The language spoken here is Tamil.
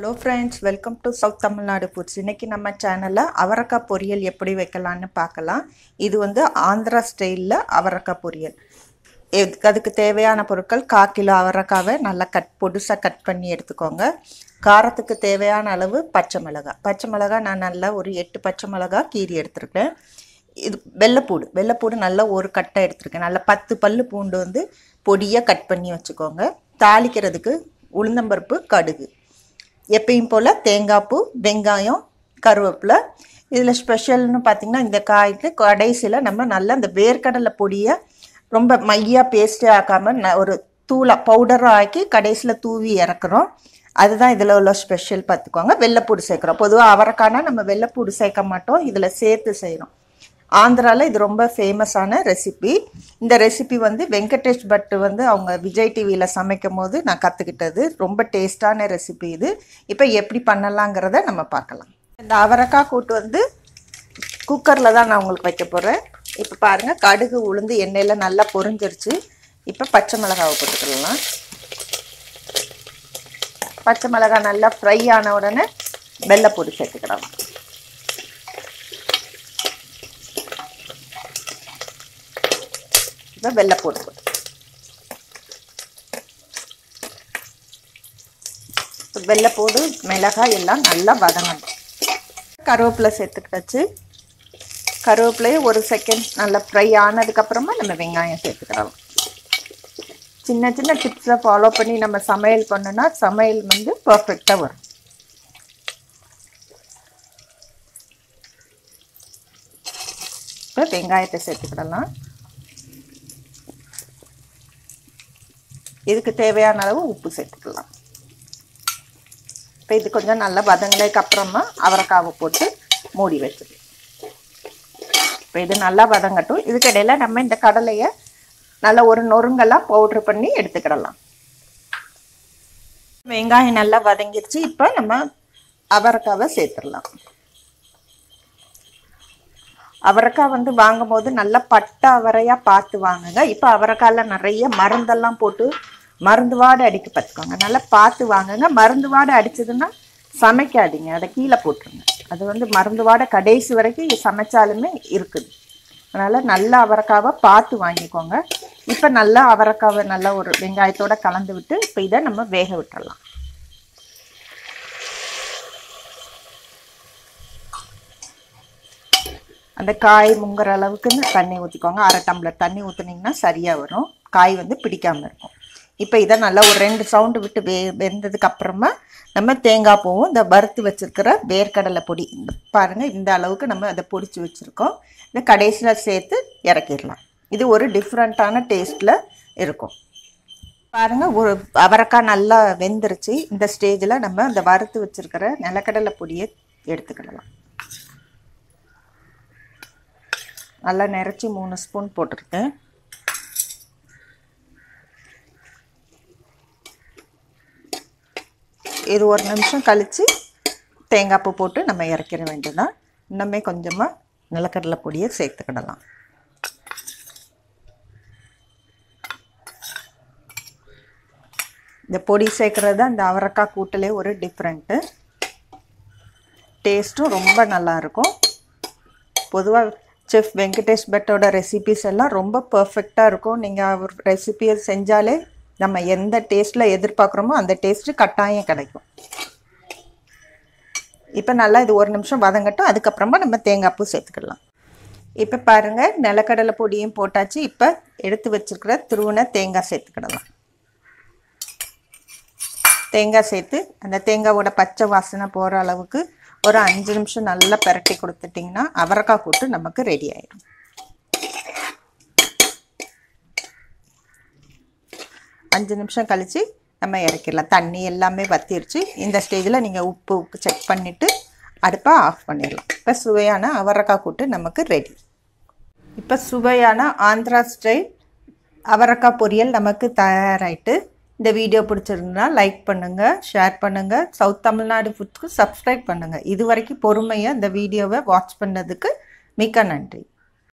hello friends welcome to south Tamil Nadu foods இன்றைக்கி நம்ம சேனலில் அவரக்காய் பொரியல் எப்படி வைக்கலான்னு பார்க்கலாம் இது வந்து ஆந்திரா ஸ்டைலில் அவரக்காய் பொரியல் இதுக்கு அதுக்கு தேவையான பொருட்கள் கால் கிலோ அவரைக்காவை நல்லா கட் பொடுசாக கட் பண்ணி எடுத்துக்கோங்க காரத்துக்கு தேவையான அளவு பச்சை மிளகாய் பச்சை மிளகாய் நான் நல்லா ஒரு எட்டு பச்சை மிளகாய் கீரி எடுத்துருக்கேன் இது வெள்ளைப்பூடு வெள்ளைப்பூடு நல்லா ஒரு கட்டை எடுத்துருக்கேன் நல்லா பத்து பல்லு பூண்டு வந்து பொடியாக கட் பண்ணி வச்சுக்கோங்க தாளிக்கிறதுக்கு உளுந்தம்பருப்பு கடுகு எப்பயும் போல் தேங்காய் பூ வெங்காயம் கருவேப்பிலை இதில் ஸ்பெஷல்னு பார்த்திங்கன்னா இந்த காய்க்கு கடைசியில் நம்ம நல்லா இந்த வேர்க்கடலை பொடியை ரொம்ப மையாக பேஸ்ட்டே ஆக்காமல் ந ஒரு தூளாக பவுடராக ஆக்கி கடைசியில் தூவி இறக்குறோம் அதுதான் இதில் உள்ள ஸ்பெஷல் பார்த்துக்கோங்க வெள்ளைப்பூடு சேர்க்குறோம் பொதுவாக அவரைக்கானா நம்ம வெள்ளைப்பூடு சேர்க்க மாட்டோம் இதில் சேர்த்து செய்கிறோம் ஆந்திராவில் இது ரொம்ப ஃபேமஸான ரெசிபி இந்த ரெசிபி வந்து வெங்கடேஷ் பட் வந்து அவங்க விஜய் டிவியில் சமைக்கும் போது நான் கற்றுக்கிட்டது ரொம்ப டேஸ்டான ரெசிபி இது இப்போ எப்படி பண்ணலாங்கிறத நம்ம பார்க்கலாம் இந்த அவரைக்காய் கூட்டு வந்து குக்கரில் தான் நான் உங்களுக்கு வைக்க போகிறேன் இப்போ பாருங்கள் கடுகு உளுந்து எண்ணெயில் நல்லா பொரிஞ்சிருச்சு இப்போ பச்சை மிளகாவை போட்டுக்கலாம் பச்சை மிளகாய் நல்லா ஃப்ரை ஆன உடனே வெள்ளைப்பூடி சேர்த்துக்கலாம் இப்போ வெள்ளைப்பூடு போட்டு வெள்ளைப்பூடு மிளகாய் எல்லாம் நல்லா வதங்கணும் கருவேப்பிலை சேர்த்துக்கிட்டாச்சு கருவேப்பிலையை ஒரு செகண்ட் நல்லா ஃப்ரை ஆனதுக்கப்புறமா நம்ம வெங்காயம் சேர்த்துக்கிடலாம் சின்ன சின்ன டிப்ஸை ஃபாலோ பண்ணி நம்ம சமையல் பண்ணோன்னா சமையல் வந்து பர்ஃபெக்டாக வரும் இப்போ வெங்காயத்தை சேர்த்துக்கிடலாம் இதுக்கு தேவையான அளவு உப்பு சேர்த்துக்கலாம் இப்போ இது கொஞ்சம் நல்லா வதங்கினதுக்கு அப்புறமா அவரைக்காவை போட்டு மூடி வச்சுக்கலாம் இப்போ இது நல்லா வதங்கட்டும் இதுக்கு இடையில நம்ம இந்த கடலையை நல்லா ஒரு நொறுங்கெல்லாம் பவுட்ரு பண்ணி எடுத்துக்கிடலாம் வெங்காயம் நல்லா வதங்கிருச்சு இப்போ நம்ம அவரைக்காவை சேர்த்துடலாம் அவரைக்காய் வந்து வாங்கும் போது நல்லா பட்டை அவரையாக பார்த்து வாங்குங்க இப்போ அவரைக்காயில் நிறைய மருந்தெல்லாம் போட்டு மருந்து வாடை அடிக்க பார்த்துக்கோங்க நல்லா பார்த்து வாங்குங்க மருந்து வாடை அடிச்சதுன்னா சமைக்காதீங்க அதை கீழே போட்டுருங்க அது வந்து மருந்து வாடை கடைசி வரைக்கும் சமைச்சாலுமே இருக்குது அதனால் நல்ல அவரைக்காவை பார்த்து வாங்கிக்கோங்க இப்போ நல்லா அவரைக்காவை நல்லா ஒரு வெங்காயத்தோடு கலந்து விட்டு இப்போ இதை நம்ம வேக விட்டுறலாம் அந்த காய் முங்குற அளவுக்கு தண்ணி ஊற்றிக்கோங்க அரை டம்ளர் தண்ணி ஊற்றுனீங்கன்னா சரியாக வரும் காய் வந்து பிடிக்காமல் இருக்கும் இப்போ இதை நல்லா ஒரு ரெண்டு சவுண்டு விட்டு வே வெந்ததுக்கு அப்புறமா நம்ம தேங்காய் பூவும் இந்த வறுத்து வச்சுருக்கிற வேர்க்கடலை பொடி இந்த பாருங்கள் இந்த அளவுக்கு நம்ம அதை பொடிச்சு வச்சுருக்கோம் இதை கடைசியில் சேர்த்து இறக்கிடலாம் இது ஒரு டிஃப்ரெண்ட்டான டேஸ்ட்டில் இருக்கும் பாருங்கள் ஒரு அவரைக்காய் நல்லா வெந்துருச்சு இந்த ஸ்டேஜில் நம்ம அந்த வறுத்து வச்சுருக்கிற நிலக்கடலை பொடியை எடுத்துக்கிடலாம் நல்லா நிறச்சி மூணு ஸ்பூன் போட்டிருக்கேன் இது ஒரு நிமிஷம் கழித்து தேங்காய் பூ போட்டு நம்ம இறக்கிற வேண்டியதான் இன்னுமே கொஞ்சமாக நிலக்கடலை பொடியை சேர்த்துக்கிடலாம் இந்த பொடி சேர்க்குறது தான் இந்த அவரைக்காய் கூட்டிலே ஒரு டிஃப்ரெண்ட்டு டேஸ்ட்டும் ரொம்ப நல்லாயிருக்கும் பொதுவாக செஃப் வெங்கடேஷ் பட்டோட ரெசிபிஸ் எல்லாம் ரொம்ப பர்ஃபெக்டாக இருக்கும் நீங்கள் அவர் ரெசிபியை செஞ்சாலே நம்ம எந்த டேஸ்ட்டில் எதிர்பார்க்குறோமோ அந்த டேஸ்ட்டு கட்டாயம் கிடைக்கும் இப்போ நல்லா இது ஒரு நிமிஷம் வதங்கட்டும் அதுக்கப்புறமா நம்ம தேங்காய் பூ சேர்த்துக்கலாம் இப்போ பாருங்கள் நிலக்கடலை பொடியும் போட்டாச்சு இப்போ எடுத்து வச்சுருக்கிற துருவனை தேங்காய் சேர்த்துக்கிடலாம் தேங்காய் சேர்த்து அந்த தேங்காவோட பச்சை வாசனை போகிற அளவுக்கு ஒரு அஞ்சு நிமிஷம் நல்லா பெரட்டி கொடுத்துட்டிங்கன்னா அவரைக்காய் கூட்டு நமக்கு ரெடி ஆயிடும் அஞ்சு நிமிஷம் கழித்து நம்ம இறக்கிடலாம் தண்ணி எல்லாமே வத்திருச்சு இந்த ஸ்டேஜில் நீங்கள் உப்பு உப்பு செக் பண்ணிவிட்டு அடுப்பை ஆஃப் பண்ணிடலாம் இப்போ சுவையான அவரைக்காய் கூட்டு நமக்கு ரெடி இப்போ சுவையான ஆந்திரா ஸ்டைல் அவரைக்காய் பொரியல் நமக்கு தயாராகிட்டு இந்த வீடியோ பிடிச்சிருந்தா லைக் பண்ணுங்கள் ஷேர் பண்ணுங்கள் சவுத் தமிழ்நாடு ஃபுட்ஸ்க்கு சப்ஸ்கிரைப் பண்ணுங்கள் இது வரைக்கும் பொறுமையாக இந்த வீடியோவை வாட்ச் பண்ணதுக்கு மிக்க நன்றி